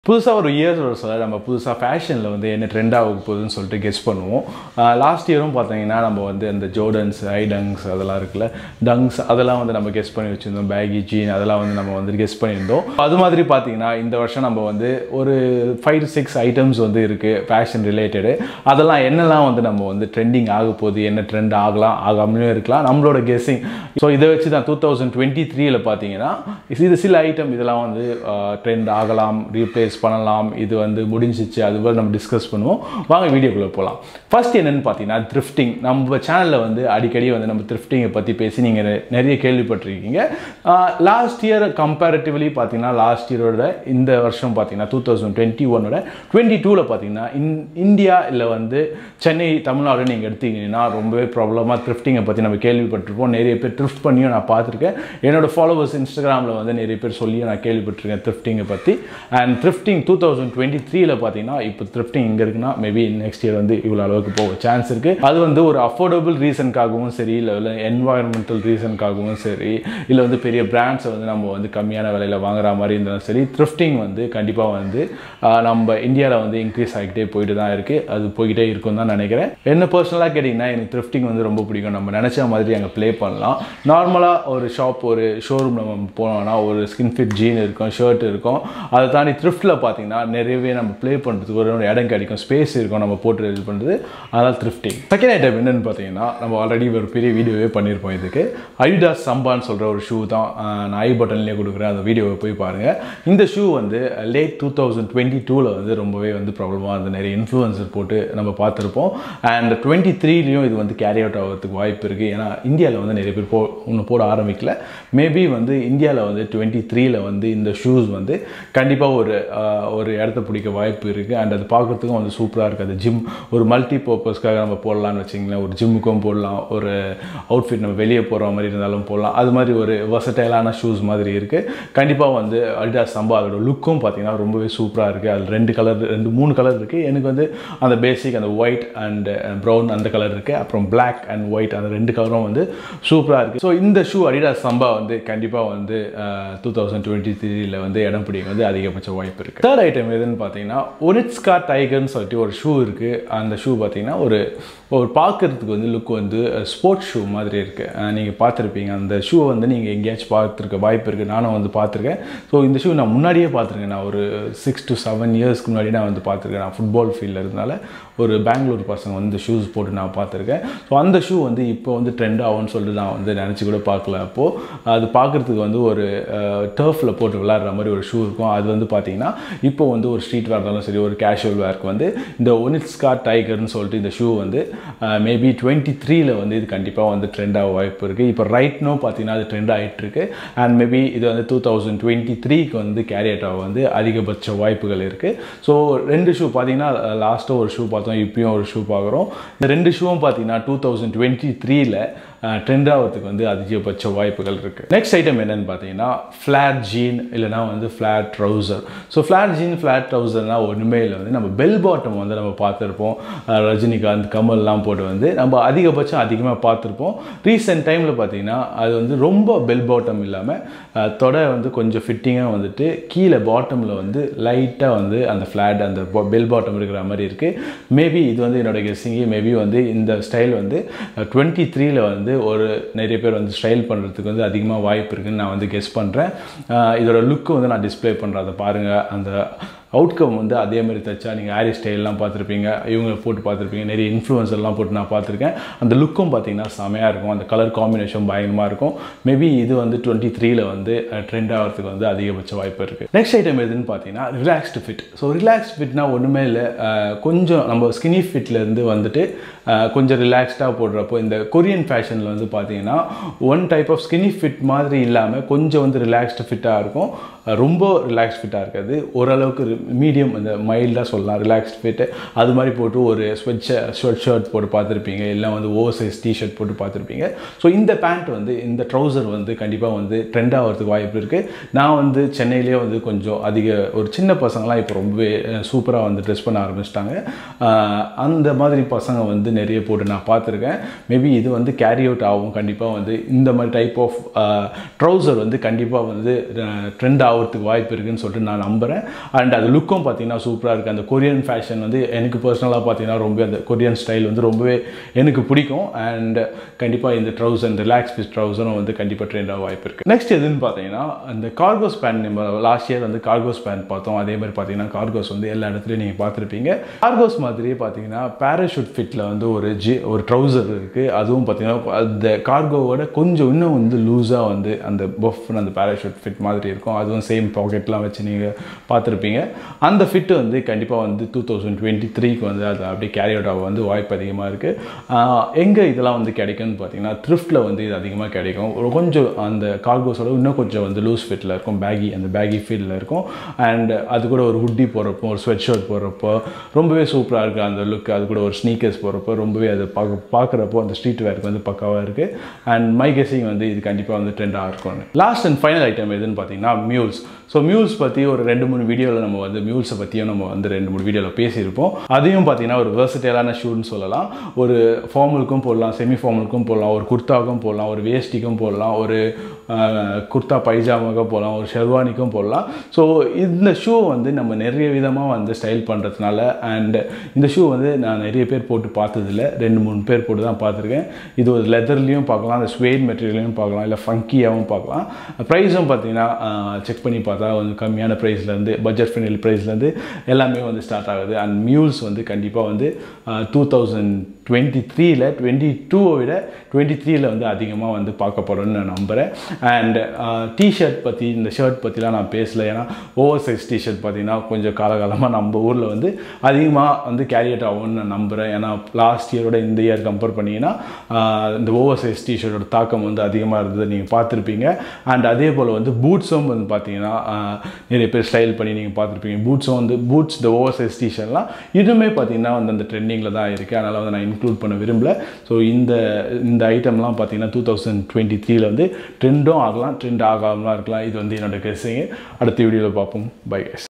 புதுசாக ஒரு இயர்ஸ் ஒரு சொல்ல நம்ம புதுசாக ஃபேஷனில் வந்து என்ன ட்ரெண்ட் ஆக போகுதுன்னு சொல்லிட்டு கெஸ் பண்ணுவோம் லாஸ்ட் இயரும் பார்த்தீங்கன்னா நம்ம வந்து அந்த ஜோர்டன்ஸ் ஐடங்ஸ் அதெல்லாம் இருக்குல்ல டங்ஸ் அதெல்லாம் வந்து நம்ம கெஸ் பண்ணி வச்சுருந்தோம் பேகி ஜீன் அதெல்லாம் வந்து நம்ம வந்து கெஸ் பண்ணியிருந்தோம் அது மாதிரி பார்த்தீங்கன்னா இந்த வருஷம் நம்ம வந்து ஒரு ஃபைவ் சிக்ஸ் ஐட்டம்ஸ் வந்து இருக்குது ஃபேஷன் ரிலேட்டடு அதெல்லாம் என்னெல்லாம் வந்து நம்ம வந்து ட்ரெண்டிங் ஆக போகுது என்ன ட்ரெண்ட் ஆகலாம் ஆகாமலும் இருக்கலாம் நம்மளோட கெஸ்ஸிங் ஸோ இதை வச்சு தான் டூ தௌசண்ட் டுவெண்ட்டி த்ரீல பார்த்தீங்கன்னா இது சில ஐட்டம் இதெல்லாம் வந்து ட்ரெண்ட் ஆகலாம் ரீப்ளேஸ் பண்ணலாம் இது வந்து முடிஞ்சிச்சு அது போல் நம்ம டிஸ்கஸ் பண்ணுவோம் வாங்க வீடியோக்குள்ளே போகலாம் ஃபர்ஸ்ட் என்னென்னு பார்த்தீங்கன்னா த்ரிஃப்டிங் நம்ம சேனலில் வந்து அடிக்கடி வந்து நம்ம த்ரிஃப்டிங்கை பற்றி பேசி நீங்கள் நிறைய கேள்விப்பட்டிருக்கீங்க லாஸ்ட் இயர் கம்பேரிட்டிவ்லி பார்த்தீங்கன்னா லாஸ்ட் இயரோட இந்த வருஷம் பார்த்தீங்கன்னா டூ தௌசண்ட் டுவெண்ட்டி ஒன்னோட டுவெண்ட்டி டூவில் பார்த்தீங்கன்னா இன் இந்தியா இல்லை வந்து சென்னை தமிழ்நாடு நீங்கள் எடுத்தீங்கன்னா ரொம்பவே ப்ராப்ளமாக த்ரிஃப்டிங்கை பற்றி நம்ம கேள்விப்பட்டிருப்போம் நிறைய பேர் த்ரிஃப்ட் பண்ணியும் நான் பார்த்துருக்கேன் என்னோட ஃபாலோவர்ஸ் இன்ஸ்டாகிராமில் வந்து நிறைய பேர் சொல்லியும் நான் கேள்விப்பட்டிருக்கேன் த்ரிஃப்டிங்கை பற்றி and thrifting two thousand twenty த்ரீல பார்த்தீங்கன்னா இப்போ த்ரிஃப்டிங் இங்கே இருக்குன்னா மேபி நெக்ஸ்ட் இயர் வந்து இவ்வளோ அளவுக்கு போக சான்ஸ் இருக்குது அது வந்து ஒரு அஃபோர்டபுள் ரீசனுக்காகவும் சரி இல்லை இல்லை என்வாயர்மெண்டல் ரீசனுக்காகவும் சரி இல்லை வந்து பெரிய பிராண்ட்ஸை வந்து நம்ம வந்து கம்மியான விலையில் வாங்குற மாதிரி இருந்தாலும் சரி த்ரிஃப்டிங் வந்து கண்டிப்பாக வந்து நம்ம இந்தியாவில் வந்து இன்க்ரீஸ் ஆகிட்டே போயிட்டு தான் இருக்குது அது போய்கிட்டே இருக்கும் தான் நினைக்கிறேன் என்ன பர்சனலாக கேட்டிங்கன்னா எனக்கு த்ரிஃப்டிங் வந்து ரொம்ப பிடிக்கும் நம்ம நினச்ச மாதிரி அங்கே ப்ளே பண்ணலாம் நார்மலாக ஒரு ஷாப் ஒரு ஷோரூம் நம்ம போனோம்னா ஒரு ஸ்கின் ஃபிட் ஜீன் இருக்கும் ஷர்ட் இருக்கும் அதை தாண்டி த்ரிஃப்ட்டில் பார்த்தீங்கன்னா நிறையவே நம்ம ப்ளே பண்ணுறதுக்கு ஒரு இடம் கிடைக்கும் ஸ்பேஸ் இருக்கும் நம்ம போட்டு இது பண்ணுறது அதனால் த்ரிஃப்டிங் செகண்ட் ஐட்டம் என்னென்னு பார்த்தீங்கன்னா நம்ம ஆல்ரெடி ஒரு பெரிய வீடியோவே பண்ணியிருப்போம் இதுக்கு அடிடாஸ் சம்பான்னு சொல்கிற ஒரு ஷூ தான் நான் ஐ பட்டன்லேயே கொடுக்குறேன் அந்த வீடியோவை போய் பாருங்கள் இந்த ஷூ வந்து லேட் டூ தௌசண்ட் டுவெண்ட்டி டூவில் வந்து ரொம்பவே வந்து ப்ராப்ளமாக வந்து நிறைய இன்ஃப்ளூயன்சர் போட்டு நம்ம பார்த்துருப்போம் அண்ட் டுவெண்ட்டி த்ரீலையும் இது வந்து கேரி அவுட் ஆகிறதுக்கு வாய்ப்பு இருக்குது ஏன்னா இந்தியாவில் வந்து நிறைய பேர் போ ஒன்று போட ஆரம்பிக்கல மேபி வந்து இந்தியாவில் வந்து டுவெண்ட்டி த்ரீல வந்து இந்த ஷூஸ் வந்து கண்டிப்பாக ஒரு ஒரு இடத்த பிடிக்க வாய்ப்பு இருக்குது அண்ட் அது பார்க்குறதுக்கும் வந்து சூப்பராக இருக்குது அது ஜிம் ஒரு மல்டி பர்பஸ்க்காக நம்ம போடலான்னு வச்சிங்களேன் ஒரு ஜிம்முக்கும் போடலாம் ஒரு அவுட்ஃபிட் நம்ம வெளியே போகிற மாதிரி இருந்தாலும் போடலாம் அது மாதிரி ஒரு வசட்டைலான ஷூஸ் மாதிரி இருக்குது கண்டிப்பாக வந்து அடிடாஸ் சம்பா அதோட லுக்கும் பார்த்தீங்கன்னா ரொம்பவே சூப்பராக இருக்குது அது ரெண்டு கலர் ரெண்டு மூணு கலர் இருக்குது எனக்கு வந்து அந்த பேசிக் அந்த ஒயிட் அண்ட் ப்ரௌன் அந்த கலர் இருக்குது அப்புறம் பிளாக் அண்ட் ஒயிட் அந்த ரெண்டு கலரும் வந்து சூப்பராக இருக்குது ஸோ இந்த ஷூ அடிடாஸ் சம்பா வந்து கண்டிப்பாக வந்து டூ தௌசண்ட் டுவெண்ட்டி த்ரீல வந்து இடம் பிடிக்க வந்து அதிகபட்ச வாய்ப்பு இருக்குது தேர்ட் ஐட்டம் எதுன்னு பார்த்தீங்கன்னா ஒனிட்ஸ்கா டைகர்னு சொல்லிட்டு ஒரு ஷூ இருக்குது அந்த ஷூ பார்த்தீங்கன்னா ஒரு ஒரு பார்க்குறதுக்கு வந்து லுக் வந்து ஸ்போர்ட்ஸ் ஷூ மாதிரி இருக்குது நீங்கள் பார்த்துருப்பீங்க அந்த ஷூவை வந்து நீங்கள் எங்கேயாச்சும் பார்த்துருக்க வாய்ப்பு இருக்குது நானும் வந்து பார்த்துருக்கேன் ஸோ இந்த ஷூ நான் முன்னாடியே பார்த்துருக்கேன் நான் ஒரு சிக்ஸ் டு செவன் இயர்ஸ்க்கு முன்னாடி நான் வந்து பார்த்துருக்கேன் நான் ஃபுட்பால் ஃபீல்டில் இருந்தனால ஒரு பெங்களூர் பசங்க வந்து ஷூஸ் போட்டு நான் பார்த்துருக்கேன் ஸோ அந்த ஷூ வந்து இப்போ வந்து ட்ரெண்ட் ஆகும்னு சொல்லிட்டு நான் வந்து நினச்சி கூட பார்க்கல அப்போது அது பார்க்குறதுக்கு வந்து ஒரு டர்ஃபில் போட்டு விளாட்ற மாதிரி ஒரு ஷூ இருக்கும் அது வந்து பார்த்தீங்கன்னா இப்போ வந்து ஒரு ஸ்ட்ரீட் வேர் இருந்தாலும் சரி ஒரு கேஷுவல் வேர்க்கு வந்து இந்த ஒனிட்ஸ்கா டைகர்னு சொல்லிட்டு இந்த ஷூ வந்து மேபி டுவெண்ட்டி த்ரீல வந்து இது கண்டிப்பாக வந்து ட்ரெண்ட் ஆக வாய்ப்பு இருக்குது இப்போ ரைட்னோ பார்த்தீங்கன்னா அது ட்ரெண்ட் ஆகிட்டு இருக்கு அண்ட் மேபி இது வந்து டூ தௌசண்ட் டுவெண்ட்டி த்ரீக்கு வந்து கேரியட் ஆக வந்து அதிகபட்ச வாய்ப்புகள் இருக்குது ஸோ ரெண்டு ஷூ பார்த்தீங்கன்னா லாஸ்ட்டாக ஒரு ஷூ பார்த்தோம் இப்பயும் ஒரு ஷூ பார்க்குறோம் இந்த ரெண்டு ஷூவும் பார்த்தீங்கன்னா டூ தௌசண்ட் டுவெண்ட்டி த்ரீல ட்ரெண்ட் ஆகிறதுக்கு வந்து அதிகபட்ச வாய்ப்புகள் இருக்குது நெக்ஸ்ட் ஐட்டம் என்னென்னு பார்த்தீங்கன்னா ஃப்ளாட் ஜீன் இல்லைனா வந்து flat trouser so flat jean flat ட்ரௌசர்னால் ஒன்றுமே இல்லை வந்து நம்ம பெல் பாட்டம் வந்து நம்ம பார்த்துருப்போம் ரஜினிகாந்த் கமல்லாம் போட்டு வந்து நம்ம அதிகபட்சம் அதிகமாக பார்த்துருப்போம் ரீசெண்ட் டைமில் பார்த்தீங்கன்னா அது வந்து ரொம்ப பெல் பாட்டம் இல்லாமல் தொடை வந்து கொஞ்சம் ஃபிட்டிங்காக வந்துட்டு கீழே பாட்டமில் வந்து லைட்டாக வந்து அந்த ஃப்ளாட் அந்த பெல் பாட்டம் இருக்கிற மாதிரி இருக்குது மேபி இது வந்து என்னோட கெஸ்ஸிங்கு மேபி வந்து இந்த ஸ்டைல் வந்து டுவெண்ட்டி த்ரீல வந்து வந்து ஒரு நிறைய பேர் வந்து ஸ்டைல் பண்ணுறதுக்கு வந்து அதிகமாக வாய்ப்பு இருக்குதுன்னு நான் வந்து கெஸ் பண்ணுறேன் இதோட லுக்கு வந்து நான் டிஸ்பிளே பண்ணுறேன் அதை பாருங்கள் அந்த அவுட்கம் வந்து அதே மாதிரி தைச்சா நீங்கள் ஆரி ஸ்டைல்லாம் பார்த்துருப்பீங்க இவங்க போட்டு பார்த்துருப்பீங்க நிறைய இன்ஃப்ளூயன்ஸர்லாம் போட்டு நான் பார்த்துருக்கேன் அந்த லுக்கும் பார்த்தீங்கன்னா செமையாக இருக்கும் அந்த கலர் காம்பினேஷன் பயங்கரமாக இருக்கும் மேபி இது வந்து டுவெண்ட்டி த்ரீல வந்து ட்ரெண்ட் ஆகிறதுக்கு வந்து அதிகபட்ச வாய்ப்பு இருக்குது நெக்ஸ்ட் ஐட்டம் எதுன்னு பார்த்தீங்கன்னா ரிலாக்ஸ்டு ஃபிட் ஸோ ரிலாக்ஸ்டு ஃபிட்னா ஒன்றுமே இல்லை கொஞ்சம் நம்ம ஸ்கினி ஃபிட்லேருந்து வந்துட்டு கொஞ்சம் ரிலாக்ஸ்டாக போடுறப்போ இந்த கொரியன் ஃபேஷனில் வந்து பார்த்தீங்கன்னா one type of skinny fit மாதிரி இல்லாமல் கொஞ்சம் வந்து ரிலாக்ஸ்டு ஃபிட்டாக இருக்கும் ரொம்ப ரிலாக்ஸ் ஃபிட்டாக இருக்காது ஓரளவுக்கு மீடியம் இந்த மைல்டாக சொல்லலாம் ரிலாக்ஸ்ட் ஃபிட்டு அது மாதிரி போட்டு ஒரு ஸ்வெட் ஸ்வெட் ஷர்ட் போட்டு பார்த்துருப்பீங்க இல்லை வந்து ஓவர் சைஸ் டிஷர்ட் போட்டு பார்த்துருப்பீங்க ஸோ இந்த பேண்ட் வந்து இந்த ட்ரௌசர் வந்து கண்டிப்பாக வந்து ட்ரெண்ட் ஆகிறதுக்கு வாய்ப்பு இருக்குது நான் வந்து சென்னையிலே வந்து கொஞ்சம் அதிக ஒரு சின்ன பசங்களாம் இப்போ ரொம்பவே சூப்பராக வந்து ட்ரெஸ் பண்ண ஆரம்பிச்சிட்டாங்க அந்த மாதிரி பசங்க வந்து நிறைய போட்டு நான் பார்த்துருக்கேன் மேபி இது வந்து கேரி அவுட் ஆகும் கண்டிப்பாக வந்து இந்த மாதிரி டைப் ஆஃப் ட்ரௌசர் வந்து கண்டிப்பாக வந்து ட்ரெண்ட் ஆகிறதுக்கு வாய்ப்பு இருக்குன்னு சொல்லிட்டு நான் நம்புகிறேன் அண்ட் அது லுக்கும் பார்த்தீங்கன்னா சூப்பராக இருக்குது அந்த கொரியன் ஃபேஷன் வந்து எனக்கு பர்சனலாக பார்த்தீங்கன்னா ரொம்ப அந்த கொரியன் ஸ்டைல் வந்து ரொம்பவே எனக்கு பிடிக்கும் அண்ட் கண்டிப்பாக இந்த ட்ரௌசர் ரிலாக்ஸ் ஃபிட் ட்ரௌசரும் வந்து கண்டிப்பாக ட்ரெண்ட் ஆக வாய்ப்பு இருக்குது நெக்ஸ்ட் எதுன்னு பார்த்தீங்கன்னா அந்த கார்கோஸ் பேண்ட் நம்ம லாஸ்ட் இயர் வந்து கார்கோஸ் பேண்ட் பார்த்தோம் அதே மாதிரி பார்த்தீங்கன்னா கார்கோஸ் வந்து எல்லா இடத்துலையும் நீங்கள் பார்த்துருப்பீங்க கார்கோஸ் மாதிரியே பார்த்தீங்கன்னா பேராஷூட் ஃபிட்டில் வந்து ஒரு ஜி ஒரு ட்ரௌசர் இருக்குது அதுவும் பார்த்தீங்கன்னா அந்த கார்கோவோட கொஞ்சம் இன்னும் வந்து லூஸாக வந்து அந்த பஃப்னு அந்த பேராஷூட் ஃபிட் மாதிரி இருக்கும் அதுவும் சேம் பாக்கெட்லாம் வச்சு நீங்கள் பார்த்துருப்பீங்க அந்த ஃபிட்டு வந்து கண்டிப்பாக வந்து டூ தௌசண்ட் டுவெண்ட்டி த்ரீக்கு வந்து அது அப்படியே கேரி அவுட் ஆக வந்து வாய்ப்பு அதிகமாக இருக்குது எங்கே இதெல்லாம் வந்து கிடைக்கும்னு பார்த்தீங்கன்னா த்ரிஃப்ட்டில் வந்து இது அதிகமாக கிடைக்கும் ஒரு கொஞ்சம் அந்த கார்கோஸோட இன்னும் கொஞ்சம் வந்து லூஸ் ஃபிட்டில் இருக்கும் பேகி அந்த பேகி ஃபீல்டில் இருக்கும் அண்ட் அது கூட ஒரு ஹுட்டி போடுறப்போ ஒரு ஸ்வெட் ஷர்ட் போடுறப்போ ரொம்பவே சூப்பராக இருக்குது அந்த லுக் அது கூட ஒரு ஸ்னீக்கர்ஸ் போடுறப்போ ரொம்பவே அது பார்க்க பார்க்குறப்போ அந்த ஸ்ட்ரீட் வேருக்கு வந்து பக்காவாக இருக்குது அண்ட் மை கெஸிங் வந்து இது கண்டிப்பாக வந்து ட்ரெண்டாக இருக்கும் லாஸ்ட் அண்ட் ஃபைனல் ஐட்டம் எதுன்னு பார்த்தீங்கன்னா மியூல்ஸ் ஸோ மியூல்ஸ் பற்றி ஒரு ரெண்டு மூணு வீடியோவில் நம்ம வந்து மியூல்ஸை பற்றியும் நம்ம வந்து ரெண்டு மூணு வீடியோவில் பேசியிருப்போம் அதையும் பார்த்தீங்கன்னா ஒரு வெர்சடைலான ஷூன்னு சொல்லலாம் ஒரு ஃபார்மலுக்கும் போடலாம் செமி ஃபார்மலுக்கும் போடலாம் ஒரு குர்தாவுக்கும் போடலாம் ஒரு வேஷ்டிக்கும் போடலாம் ஒரு குர்தா பைஜாமாக்கும் போடலாம் ஒரு ஷெர்வானிக்கும் போடலாம் ஸோ இந்த ஷூ வந்து நம்ம நிறைய விதமாக வந்து ஸ்டைல் பண்ணுறதுனால அண்ட் இந்த ஷூ வந்து நான் நிறைய பேர் போட்டு பார்த்ததில்ல ரெண்டு மூணு பேர் போட்டு தான் பார்த்துருக்கேன் இது ஒரு லெதர்லேயும் பார்க்கலாம் அந்த ஸ்வேட் மெட்டீரியலையும் பார்க்கலாம் இல்லை ஃபங்கியாகவும் பார்க்கலாம் ப்ரைஸும் பார்த்தீங்கன்னா செக் பண்ணி பார்த்தா வந்து கம்மியான ப்ரைஸ்லேருந்து பட்ஜெட் ஃப்ரெண்ட்லி ப்ரைஸ்லேருந்து எல்லாமே வந்து ஸ்டார்ட் ஆகுது அண்ட் மியூல்ஸ் வந்து கண்டிப்பாக வந்து டூ தௌசண்ட் டுவெண்ட்டி த்ரீல டுவெண்ட்டி டூவை விட டுவெண்ட்டி த்ரீல வந்து அதிகமாக வந்து பார்க்கப்படும்னு நான் நம்புகிறேன் அண்ட் டிஷர்ட் பற்றி இந்த ஷர்ட் பற்றிலாம் நான் பேசல ஏன்னா ஓவர் சைஸ் டிஷர்ட் பார்த்தீங்கன்னா கொஞ்சம் காலகாலமாக நம்ம ஊரில் வந்து அதிகமாக வந்து கேரியட் ஆகும்னு நான் நம்புகிறேன் ஏன்னா லாஸ்ட் இயரோட இந்த இயர் கம்பேர் பண்ணிங்கன்னா இந்த ஓவர் சைஸ் டிஷர்ட்டோட தாக்கம் வந்து அதிகமாக இருந்தது நீங்கள் பார்த்துருப்பீங்க அண்ட் அதே போல் வந்து பூட்ஸும் வந்து பார்த்தீங்கன்னா நிறைய பேர் ஸ்டைல் பண்ணி நீங்கள் பார்த்துருப்பீங்க பூட்ஸும் வந்து பூட்ஸ் இந்த ஓவர் சைஸ் டிஷர்ட்லாம் இதுவுமே பார்த்தீங்கன்னா வந்து அந்த ட்ரெண்டிங்கில் தான் இருக்குது அதனால் வந்து நான் இன்க்ளூட் பண்ண விரும்பல ஸோ இந்த இந்த ஐட்டம்லாம் பார்த்தீங்கன்னா டூ தௌசண்ட் டுவெண்ட்டி த்ரீல வந்து ட்ரெண்டும் ஆகலாம் ட்ரெண்ட் ஆகாமலாம் இருக்கலாம் இது வந்து என்னோட கெஸ்ஸிங்க அடுத்த வீடியோவில் பார்ப்போம் பை கைஸ்